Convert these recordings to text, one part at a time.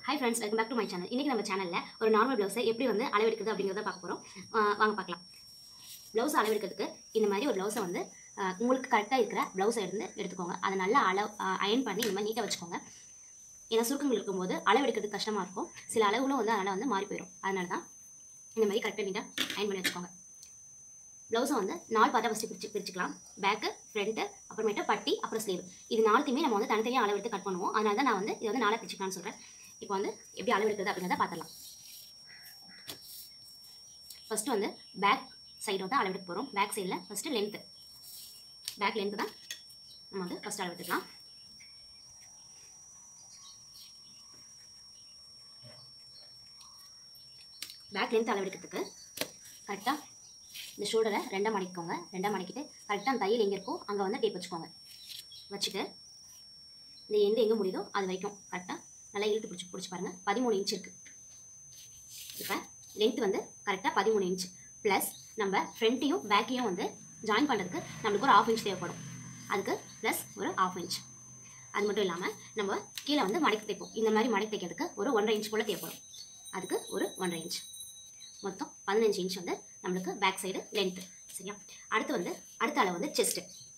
hi friends welcome back to my channel இன்றைக்கி நம்ம சேனலில் ஒரு நார்மல் ப்ளவுஸை எப்படி வந்து அளவெடுக்குது அப்படிங்கிறத பார்க்க போகிறோம் வாங்க பார்க்கலாம் ப்ளவுஸ் அளவெடுக்கிறதுக்கு இந்த மாதிரி ஒரு ப்ளவுஸை வந்து ஆஹ் உங்களுக்கு கரெக்டாக இருக்கிற ப்ளவுஸை இருந்து எடுத்துக்கோங்க அதை நல்லா அளவு அயன் பண்ணி இந்த மாதிரி நீட்டாக வச்சுக்கோங்க ஏன்னா சுருக்கங்கள் இருக்கும்போது அளவெடுக்கிறது கஷ்டமாக இருக்கும் சில அளவுகளும் வந்து அதனால் வந்து மாறி போயிடும் அதனால தான் இந்த மாதிரி கரெக்டாக நீட்டாக அயன் பண்ணி வச்சுக்கோங்க ப்ளவுஸை வந்து நாலு பார்ட்டாக ஃபஸ்ட்டு பிரிச்சு பிரிச்சுக்கலாம் பேக்கு ஃப்ரண்ட்டு அப்புறமேட்டு பட்டி அப்புறம் ஸ்லீவ் இது நாலுத்தையுமே நம்ம வந்து தனித்தனியாக அளவெடுத்து கட் பண்ணுவோம் அதனால தான் நான் வந்து இது வந்து நாளாக பிரிச்சுக்கலாம்னு சொல்கிறேன் இப்போ வந்து எப்படி அளவெடுக்கிறது அப்படிங்கிறத பார்த்துடலாம் ஃபஸ்ட்டு வந்து பேக் சைடு வந்து அளவெடுக்க போகிறோம் பேக் சைடில் ஃபஸ்ட்டு லென்த்து பேக் லென்த்து தான் நம்ம வந்து ஃபஸ்ட் அளவெடுத்துக்கலாம் பேக் லென்த் அளவெடுக்கிறதுக்கு கரெக்டாக இந்த ஷோல்டரை ரெண்டாக மடக்கிக்கோங்க ரெண்டாக மடக்கிட்டு கரெக்டாக அந்த தையல் எங்கே இருக்கோ அங்கே வந்து டேப் வச்சுக்கோங்க வச்சுட்டு இந்த எண்டு எங்கே முடியுதோ அது வரைக்கும் கரெக்டாக நல்லா இழுத்து பிடிச்சி பிடிச்சி பாருங்கள் பதிமூணு இன்ச் இருக்குது இப்போ லென்த் வந்து கரெக்டாக பதிமூணு இன்ச் ப்ளஸ் நம்ம ஃப்ரண்ட்டையும் பேக்கையும் வந்து ஜாயின் பண்ணுறதுக்கு நம்மளுக்கு ஒரு ஆஃப் இன்ச் தேவைப்படும் அதுக்கு ப்ளஸ் ஒரு ஆஃப் இன்ச் அது மட்டும் இல்லாமல் நம்ம கீழே வந்து மடக்கி தைப்போம் இந்த மாதிரி மடக்கி தைக்கிறதுக்கு ஒரு ஒன்றரை இன்ச் போல் தேவைப்படும் அதுக்கு ஒரு ஒன்றரை இன்ச் மொத்தம் பதினஞ்சு இன்ச் வந்து நம்மளுக்கு பேக் சைடு லென்த்து சரியா அடுத்து வந்து அடுத்த அளவு வந்து செஸ்ட்டு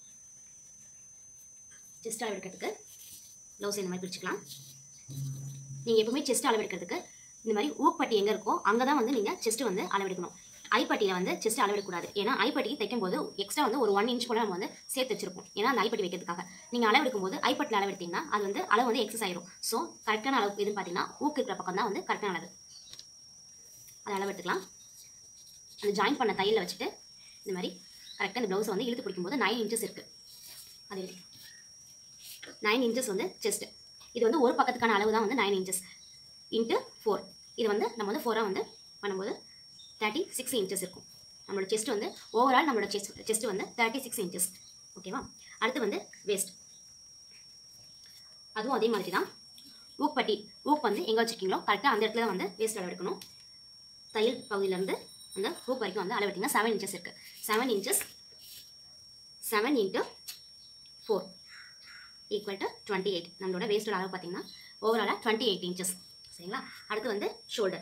செஸ்ட் அளவு எடுக்கிறதுக்கு ப்ளவுஸ் இந்த மாதிரி பிரிச்சுக்கலாம் நீங்கள் எப்பவுமே செஸ்ட் அளவு எடுக்கிறதுக்கு இந்த மாதிரி ஊப்பட்டி எங்கே இருக்கோ அங்கே தான் வந்து நீங்கள் செஸ்ட் வந்து அளவெடுக்கணும் ஐப்பட்டியில் வந்து செஸ்ட் அளவெடுக்கக்கூடாது ஏன்னா ஐப்பட்டிக்கு தைக்கும் போது எக்ஸ்ட்ரா வந்து ஒரு ஒன் இன்ச் கூட நம்ம வந்து சேர்த்து வச்சிருப்போம் ஏன்னா அந்த ஐப்பட்டி வைக்கிறதுக்காக நீங்கள் அளவெடுக்கும் போது ஐப்பட்டில் அளவெடுத்தீங்கன்னா அது வந்து அளவு வந்து எக்ஸஸ் ஆயிரும் ஸோ கரெக்டான அளவு எதுன்னு பார்த்தீங்கன்னா ஊக்கு இருக்கிற பக்கம் தான் வந்து கரெக்டான அளவு அதை அளவு எடுத்துக்கலாம் அந்த ஜாயின் பண்ண தையலில் வச்சுட்டு இந்த மாதிரி கரெக்டாக இந்த ப்ளவுஸை வந்து இழுத்து பிடிக்கும்போது நைன் இன்ச்சஸ் இருக்குது அது இருக்கு நைன் இன்ச்சஸ் வந்து செஸ்ட்டு இது வந்து ஒரு பக்கத்துக்கான அளவு தான் வந்து நைன் இன்ச்சஸ் இன்ட்டு ஃபோர் இது வந்து நம்ம வந்து ஃபோராக வந்து பண்ணும்போது தேர்ட்டி சிக்ஸ் இன்ச்சஸ் இருக்கும் நம்மளோட செஸ்ட் வந்து ஓவரால் நம்மளோட செஸ்ட் செஸ்ட் வந்து தேர்ட்டி சிக்ஸ் இன்ச்சஸ் ஓகேவா அடுத்து வந்து வேஸ்ட் அதுவும் அதே மாதிரி தான் ஊக்பட்டி ஊக் வந்து எங்கே வச்சுருக்கீங்களோ கரெக்டாக அந்த இடத்துல தான் வந்து வேஸ்ட் அளவு எடுக்கணும் தையல் பகுதியிலேருந்து அந்த ஹூக் வரைக்கும் வந்து அளவெட்டிங்கன்னா செவன் இன்ச்சஸ் இருக்குது seven inches seven into four equal to twenty eight நம்மளோட வேஸ்டோட அளவு பார்த்தீங்கன்னா ஓவராலாக டுவெண்ட்டி எயிட் இன்ச்சஸ் சரிங்களா அடுத்து வந்து ஷோல்டர்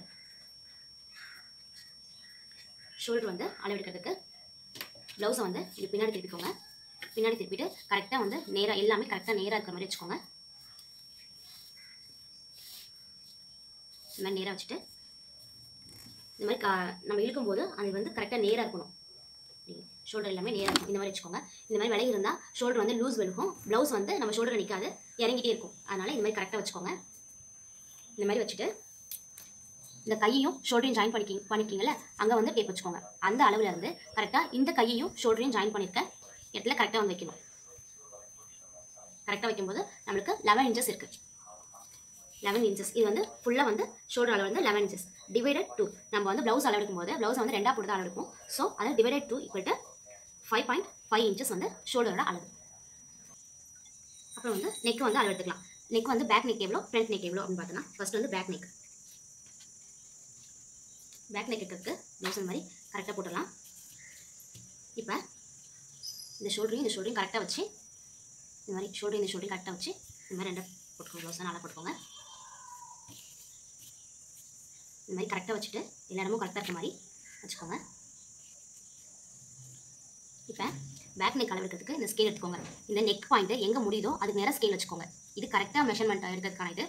ஷோல்டர் வந்து அளவெடுக்கிறதுக்கு ப்ளவுஸை வந்து இது பின்னாடி திருப்பிக்கோங்க பின்னாடி திருப்பிட்டு கரெக்டாக வந்து நேராக எல்லாமே கரெக்டாக நேராக இருக்கிற மாதிரி வச்சுக்கோங்க இந்த மாதிரி நேராக வச்சுட்டு இந்த மாதிரி கா நம்ம இழுக்கும்போது அது வந்து கரெக்டாக நேராக இருக்கணும் ஷோல்டர் எல்லாமே நேராக இருக்கும் இந்த மாதிரி வச்சுக்கோங்க இந்த மாதிரி விலகி இருந்தால் ஷோல்டர் வந்து லூஸ் விழுகும் ப்ளவுஸ் வந்து நம்ம ஷோல்டர் நிற்காது இறங்கிட்டே இருக்கும் அதனால் இந்த மாதிரி கரெக்டாக வச்சுக்கோங்க இந்த மாதிரி வச்சுட்டு இந்த கையையும் ஷோல்டரையும் ஜாயின் பண்ணிக்கி பண்ணிக்கிங்கல்ல அங்கே வந்து டேப் வச்சுக்கோங்க அந்த அளவில் இருந்து கரெக்டாக இந்த கையையும் ஷோல்டரையும் ஜாயின் பண்ணியிருக்க இடத்துல கரெக்டாக வந்து வைக்கணும் கரெக்டாக வைக்கும்போது நம்மளுக்கு லெவன் இன்ச்சஸ் இருக்குது லெவன் இன்ச்சஸ் இது வந்து ஃபுல்லாக வந்து ஷோல்டர் அளவு வந்து லெவன் இன்ச்சஸ் டிவைடட் டூ நம்ம வந்து ப்ளவுஸ் அளவு எடுக்கும்போது ப்ளவுஸ் வந்து ரெண்டாக போட்டு தான் அளவு எடுக்கும் ஸோ அதை divided two equal to five point five inches வந்து ஷோல்டரோட அளவு அப்புறம் வந்து நெக் வந்து அளவு எடுத்துக்கலாம் நெக் வந்து பேக் நெக் எவ்வளோ ஃப்ரண்ட் நெக் எவ்வளோ அப்படின்னு பார்த்தோன்னா ஃபர்ஸ்ட் வந்து பேக் நெக் பேக் நெக் இருக்கிறதுக்கு ப்ளவுஸ் இந்த மாதிரி கரெக்டாக போட்டுடலாம் இப்போ இந்த ஷோல்டரையும் இந்த ஷோல்டரையும் கரெக்டாக வச்சு இந்த மாதிரி ஷோல்டர் இந்த ஷோல்டரையும் கரெக்டாக வச்சு இந்த மாதிரி ரெண்டாக போட்டுக்கோங்க ப்ளவுஸை நல்லா போட்டுக்கோங்க இந்த மாதிரி கரெக்டாக வச்சுட்டு எல்லா இடமும் கரெக்டாக இருக்க மாதிரி வச்சுக்கோங்க இப்போ பேக் நெக் அளவெடுக்கிறதுக்கு இந்த ஸ்கேல் எடுத்துக்கோங்க இந்த நெக் பாயிண்ட்டு எங்கே முடியுதோ அதுக்கு நேராக ஸ்கேல் வச்சுக்கோங்க இது கரெக்டாக மெஷர்மெண்ட் எடுக்கிறதுக்கான இது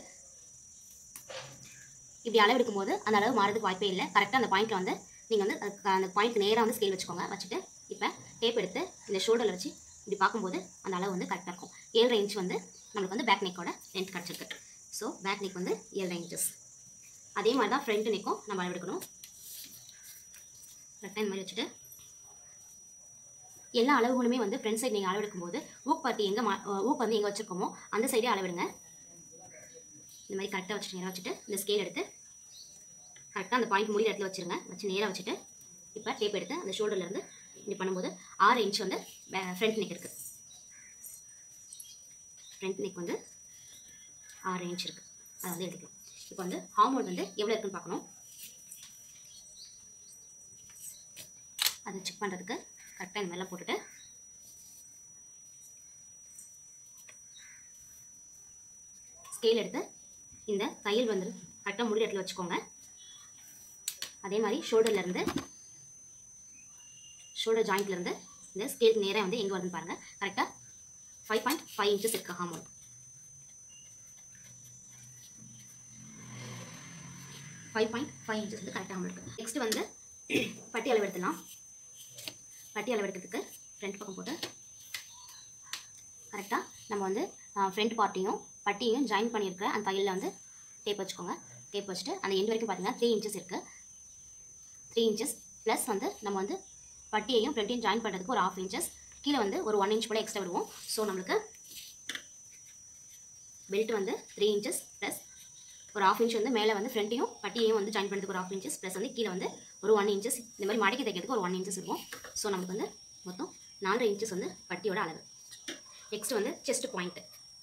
இப்படி அளவு எடுக்கும்போது அந்த அளவு மாறதுக்கு வாய்ப்பே இல்லை கரெக்டாக அந்த பாயிண்ட்டில் வந்து நீங்கள் வந்து அதுக்கு அந்த பாயிண்ட்க்கு நேராக வந்து ஸ்கேல் வச்சுக்கோங்க வச்சுட்டு இப்போ டேப் எடுத்து இந்த ஷோல்டரில் வச்சு இப்படி பார்க்கும்போது அந்த அளவு வந்து கரெக்டாக இருக்கும் ஏழரை இன்ச் வந்து நம்மளுக்கு வந்து பேக் நெக்கோட லென்த் கிடச்சிருக்கு ஸோ பேக் நெக் வந்து ஏழரை இன்ச்சஸ் அதே மாதிரி தான் ஃப்ரண்ட் நெக்கும் நம்ம அளவெடுக்கணும் கரெக்டாக இந்த மாதிரி வச்சுட்டு எல்லா அளவுகளுமே வந்து ஃப்ரண்ட் சைடு நீங்கள் அளவெடுக்கும் போது ஊக் பார்ட்டி எங்கே மா ஊக் வந்து எங்கே வச்சுருக்கோமோ அந்த சைடே அளவெடுங்க இந்த மாதிரி கரெக்டாக வச்சுட்டு நேராக வச்சுட்டு இந்த ஸ்கேல் எடுத்து கரெக்டாக அந்த பாயிண்ட் முடிய இடத்துல வச்சுருங்க வச்சு நேராக வச்சுட்டு இப்போ டேப் எடுத்து அந்த ஷோல்டர்லேருந்து இப்படி பண்ணும்போது ஆறு இன்ச் வந்து ஃப்ரண்ட் நெக் இருக்குது ஃப்ரண்ட் நெக் வந்து ஆறு இன்ச் இருக்குது அதை வந்து எடுத்துக்கலாம் இப்போ வந்து ஹார்மோன் வந்து எவ்வளோ இருக்குன்னு பார்க்கணும் அதை செக் பண்ணுறதுக்கு கரெக்டாக இந்த மாதிரிலாம் போட்டுட்டு ஸ்கேல் எடுத்து இந்த தையல் வந்து கரெக்டாக முடி இடத்துல வச்சுக்கோங்க அதே மாதிரி ஷோல்டர்லேருந்து ஷோல்டர் ஜாயிண்ட்லேருந்து இந்த ஸ்கேலுக்கு நேராக வந்து எங்கே வருதுன்னு பாருங்கள் கரெக்டாக ஃபைவ் பாயிண்ட் ஃபைவ் இன்ச்சஸ் இருக்கு ஹார்மோன் ஃபைவ் பாயிண்ட் ஃபைவ் இன்ச்சஸ் வந்து கரெக்டாக நம்மளுக்கு நெக்ஸ்ட் வந்து பட்டி அளவு எடுத்துலாம் பட்டி அளவு எடுக்கிறதுக்கு ஃப்ரண்ட் பக்கம் போட்டு கரெக்டாக நம்ம வந்து ஃப்ரண்ட் பார்ட்டையும் பட்டியையும் ஜாயின் பண்ணியிருக்கிற அந்த தையலில் வந்து டேப் வச்சுக்கோங்க டேப் வச்சுட்டு அந்த எண்ட் வரைக்கும் பார்த்தீங்கன்னா த்ரீ இன்ச்சஸ் இருக்குது த்ரீ இன்ச்சஸ் ப்ளஸ் வந்து நம்ம வந்து பட்டியையும் ஃப்ரண்ட்டையும் ஜாயின் பண்ணுறதுக்கு ஒரு ஆஃப் இன்ச்சஸ் கீழே வந்து ஒரு ஒன் இன்ச் போல் எக்ஸ்ட்ரா விடுவோம் ஸோ நம்மளுக்கு பெல்ட் வந்து த்ரீ இன்ச்சஸ் ப்ளஸ் ஒரு ஆஃப் இன்ச் வந்து மேலே வந்து ஃப்ரண்ட்டையும் பட்டியையும் வந்து ஜாயின் பண்ணுறதுக்கு ஒரு ஆஃப் இன்ச்சஸ் ப்ளஸ் வந்து கீழே வந்து ஒரு ஒன் இன்ச்சஸ் இந்த மாதிரி மடக்கி தைக்கிறதுக்கு ஒரு ஒன் இன்ச்சஸ் இருக்கும் ஸோ நமக்கு வந்து மொத்தம் நாலரை இன்ச்சஸ் வந்து பட்டியோட அளவு நெக்ஸ்ட் வந்து செஸ்ட் பாயிண்ட்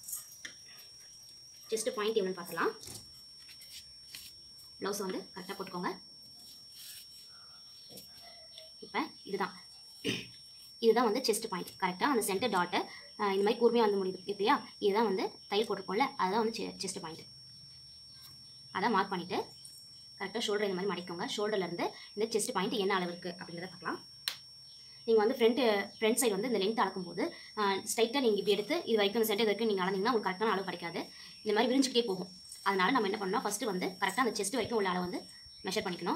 செஸ்ட் பாயிண்ட் எவ்வளோன்னு பார்க்கலாம் ப்ளவுஸ் வந்து கரெக்டாக போட்டுக்கோங்க இப்போ இதுதான் இதுதான் வந்து செஸ்ட் பாயிண்ட் கரெக்டாக அந்த சென்டர் டாட்டை இந்த மாதிரி கூர்மையாக வந்து முடியுது இல்லையா இதுதான் வந்து தையல் போட்டிருக்கோம்ல அதுதான் வந்து செஸ்ட் பாயிண்ட் அதான் மார்க் பண்ணிவிட்டு கரெக்டாக ஷோல்டர் இந்த மாதிரி மடிக்கோங்க ஷோல்டர்லேருந்து இந்த செஸ்ட் பாயிண்ட் என்ன அளவு இருக்குது அப்படிங்கிறத பார்க்கலாம் நீங்கள் வந்து ஃப்ரண்ட் ஃப்ரண்ட் சைடு வந்து இந்த லென்த் அளக்கும்போது ஸ்ட்ரைட்டாக நீங்கள் இப்படி எடுத்து இது வரைக்கும் இந்த சென்டர் வரைக்கும் நீங்கள் அளந்தீங்கன்னா உங்களுக்கு கரெக்டான அளவு கிடைக்காது இந்த மாதிரி விரிஞ்சுக்கிட்டே போகும் அதனால நம்ம என்ன பண்ணணும் ஃபஸ்ட்டு வந்து கரெக்டாக அந்த செஸ்ட் வரைக்கும் உள்ள அளவு வந்து மெஷர் பண்ணிக்கணும்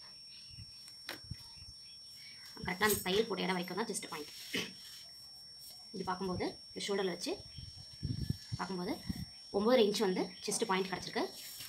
கரெக்டாக அந்த தையல் போட்ட இடம் வரைக்கும் தான் செஸ்ட் பாயிண்ட் இது பார்க்கும்போது இந்த ஷோல்டரில் வச்சு பார்க்கும்போது ஒம்பது இன்ச் வந்து செஸ்ட் பாயிண்ட் கிடச்சிருக்கு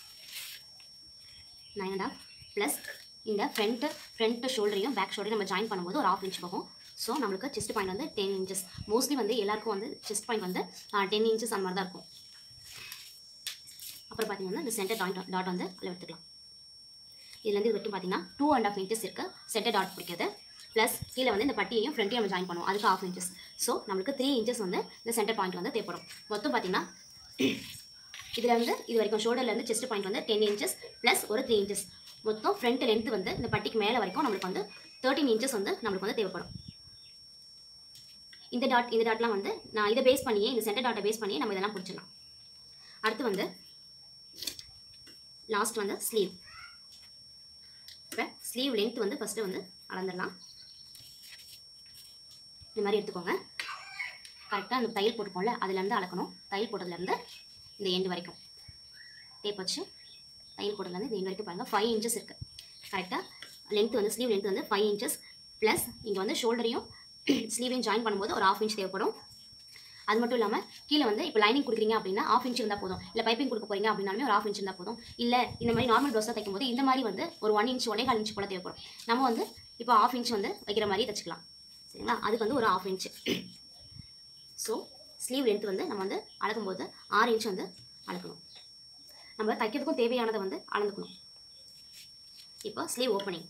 நைன் அண்ட் ஆஃப் ப்ளஸ் இந்த ஃப்ரண்ட்டு ஃப்ரண்ட் ஷோல்டரையும் பேக் ஷோல்டரையும் நம்ம ஜாயின் பண்ணும்போது ஒரு ஆஃப் இன்ச் போகும் ஸோ நம்மளுக்கு செஸ்ட் பாயிண்ட் வந்து டென் இன்ச்சஸ் மோஸ்ட்லி வந்து எல்லாருக்கும் வந்து செஸ்ட் பாயிண்ட் வந்து டென் இன்ச்சஸ் அந்த மாதிரி தான் இருக்கும் அப்புறம் பார்த்தீங்கன்னா இந்த சென்டர் டாட் டாட் வந்து அதில் எடுத்துக்கலாம் இதுலேருந்து இது வரைக்கும் பார்த்தீங்கன்னா டூ அண்ட் ஆஃப் இன்ச்சஸ் இருக்குது சென்டர் டாட் பிடிக்கிறது ப்ளஸ் கீழே வந்து இந்த பட்டியையும் ஃப்ரண்ட்டையும் நம்ம ஜாயின் பண்ணுவோம் அதுக்கு ஆஃப் இன்ச்சஸ் ஸோ நம்மளுக்கு த்ரீ இன்ச்சஸ் வந்து இந்த சென்டர் பாயிண்ட் வந்து தேவைப்படும் மொத்தம் பார்த்தீங்கன்னா இதில் வந்து இது வரைக்கும் ஷோல்டர்லேருந்து செஸ்ட் பாயிண்ட் வந்து டென் இன்ச்சஸ் ப்ளஸ் ஒரு த்ரீ இன்ச்சஸ் மொத்தம் ஃப்ரண்ட் லென்த் வந்து இந்த பட்டிக்கு மேலே வரைக்கும் நம்மளுக்கு வந்து தேர்ட்டின் இன்ச்சஸ் வந்து நம்மளுக்கு வந்து தேவைப்படும் இந்த டாட் இந்த டாட்லாம் வந்து நான் இதை பேஸ் பண்ணியே இந்த சென்டர் டாட்டை பேஸ் பண்ணியே நம்ம இதெல்லாம் பிடிச்சிடலாம் அடுத்து வந்து லாஸ்ட் வந்து ஸ்லீவ் இப்போ ஸ்லீவ் லென்த் வந்து ஃபஸ்ட்டு வந்து அளந்துடலாம் இந்த மாதிரி எடுத்துக்கோங்க கரெக்டாக அந்த தையல் போட்டுக்கோம்ல அதுலேருந்து அளக்கணும் தையல் போட்டதுலேருந்து இந்த எண்டு வரைக்கும் டேப் வச்சு தையல் போட்டதுலேருந்து இந்த எண்டு வரைக்கும் பாருங்கள் ஃபைவ் இன்ச்சஸ் இருக்குது கரெக்டாக லென்த் வந்து ஸ்லீவ் லென்த் வந்து ஃபைவ் இன்ச்சஸ் ப்ளஸ் இங்கே வந்து ஷோல்டரையும் ஸ்லீவையும் ஜாயின் பண்ணும்போது ஒரு ஆஃப் இன்ச் தேவைப்படும் அது மட்டும் இல்லாமல் கீழே வந்து இப்போ லைனிங் கொடுக்குறீங்க அப்படின்னா ஆஃப் இன்ச் இருந்தால் போதும் இல்லை பைப்பிங் கொடுக்க போறீங்க அப்படின்னாலுமே ஒரு ஆஃப் இன்ச் இருந்தால் போதும் இல்லை இந்த மாதிரி நார்மல் ப்ளவுஸாக தைக்கும் போது இந்த மாதிரி வந்து ஒரு ஒன் இன்ச் ஒன்னே கால் இன்ச் போல தேவைப்படும் நம்ம வந்து இப்போ ஆஃப் இன்ச் வந்து வைக்கிற மாதிரி தைச்சிக்கலாம் சரிங்களா அதுக்கு வந்து ஒரு half inch so sleeve length வந்து நம்ம வந்து அளக்கும்போது ஆறு இன்ச் வந்து அளக்கணும் நம்ம தைக்கிறதுக்கும் தேவையானதை வந்து அளந்துக்கணும் இப்போ ஸ்லீவ் ஓப்பனிங்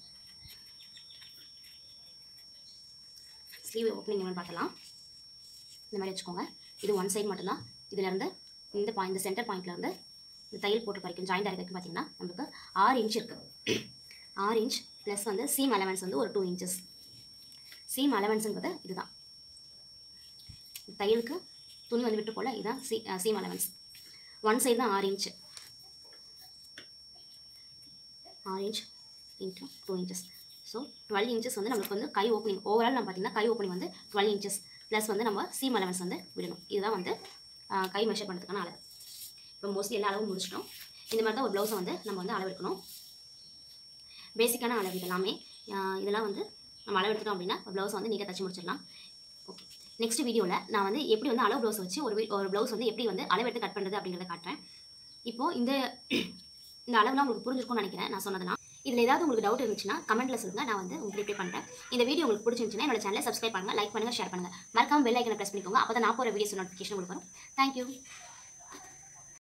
ஸ்லீவ் ஓப்பனிங் என்னன்னு பார்த்தலாம் இந்த மாதிரி வச்சுக்கோங்க இது ஒன் சைடு மட்டும்தான் இதுலேருந்து இந்த பாயிண்ட் இந்த சென்டர் பாயிண்ட்லேருந்து இந்த தையல் போட்டு வரைக்கும் ஜாயிண்ட் வரைக்கும் பார்த்தீங்கன்னா நம்மளுக்கு ஆறு இன்ச் இருக்குது ஆறு இன்ச் ப்ளஸ் வந்து சீம் அலவன்ஸ் வந்து ஒரு டூ இன்ச்சஸ் சீம் அலவன்ஸுங்கிறது இதுதான் தையலுக்கு துணி வந்து விட்டு போல இதுதான் சீ சீம் அலவன்ஸ் ஒன் சைடு தான் ஆறு இன்ச்சு ஆறு inch into two inches so twelve inches வந்து நம்மளுக்கு வந்து கை ஓப்பனிங் ஓவரால் நம்ம பார்த்தீங்கன்னா கை ஓப்பனிங் வந்து டுவெல் இன்ச்சஸ் ப்ளஸ் வந்து நம்ம சீம் அலவன்ஸ் வந்து விடணும் இதுதான் வந்து ஆஹ், கை மெஷர் பண்ணுறதுக்கான அளவு இப்போ மோஸ்ட்லி எல்லா அளவும் முடிச்சிட்டோம் இந்த மாதிரி தான் ஒரு ப்ளவுஸை வந்து நம்ம வந்து அளவு எடுக்கணும் பேசிக்கான அளவு இதெல்லாமே ஆஹ், இதெல்லாம் வந்து நம்ம அளவு எடுத்துட்டோம் அப்படின்னா ஒரு ப்ளவுஸை வந்து நீட்டாக தச்சு முடிச்சிடலாம் ஓகே நெக்ஸ்ட் வீடியோவில் நான் வந்து எப்படி வந்து அளவு ப்ளவுஸ் வச்சு ஒரு வி- ஒரு ப்ளவுஸ் வந்து எப்படி வந்து அளவு எடுத்து கட் பண்ணுறது அப்படிங்கிறத காட்டுறேன் இப்போது இந்த இந்த அளவுலாம் உங்களுக்கு புரிஞ்சிருக்கும்னு நினைக்கிறேன் நான் சொன்னதெல்லாம் இதில் ஏதாவது உங்களுக்கு டவுட் இருந்துச்சுன்னா கமெண்ட்ல சொல்லுங்கள் நான் வந்து உங்களுக்கு ரிப்ளை பண்ணுறேன் இந்த வீடியோ உங்களுக்கு பிடிச்சிருந்துச்சுன்னா என்னோட சேனலை சப்ஸ்கிரைப் பண்ணுங்கள் லைக் பண்ணுங்கள் ஷேர் பண்ணுங்கள் மறக்காம பெல் ஐக்கனை ப்ரெஸ் பண்ணிக்கோங்க அப்போ தான் நான் போகிற வீடியோஸ் நோட்டிஃபிகேஷன் உங்களுக்கு வரும் தேங்க்யூ